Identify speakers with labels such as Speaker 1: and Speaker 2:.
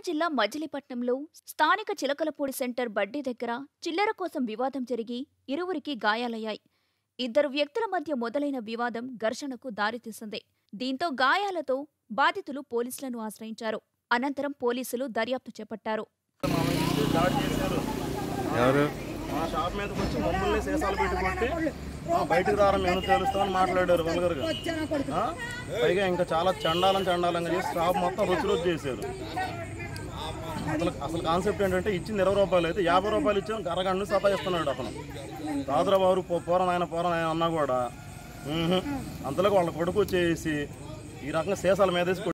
Speaker 1: జిల్లా మజిలీపట్నంలో స్థానిక చిలకలపూడి సెంటర్ బడ్డీ దగ్గర చిల్లర కోసం వివాదం జరిగి ఇరువురికి గాయాలయ్యాయి ఇద్దరు వ్యక్తుల మధ్య మొదలైన వివాదం ఘర్షణకు దారితీసింది దీంతో గాయాలతో బాధితులు పోలీసులను ఆశ్రయించారు అనంతరం పోలీసులు దర్యాప్తు చేపట్టారు
Speaker 2: మా ఇంటికి దాడి చేశారు
Speaker 3: ఎవరు
Speaker 2: మా షాప్ మీదకి వచ్చి మమ్మల్ని సీసాలు పెట్టి కొట్టి "ఆ, బయటికి రారా మేము తెలుస్తామని మాట్లాడారు వల్గర్గా ఆ? పైగా ఇంకా చాలా చండాలం చండాలంగా చేసి షాప్ మొత్తం రుచి రుచి చేశారు అసలు అసలు కాన్సెప్ట్ ఏంటంటే ఇచ్చింది ఇరవై రూపాయలు అయితే యాభై రూపాయలు ఇచ్చాను అరగంట సతాయిస్తున్నాడు అతను రాదురా బాబు పో- పోరా నాయన పోరా నాయన అన్నా కూడా "ఉహు." అంతలోకి వాళ్ళ కొడుకు వచ్చేసి ఈ రకంగా సీసాల మీద వేసి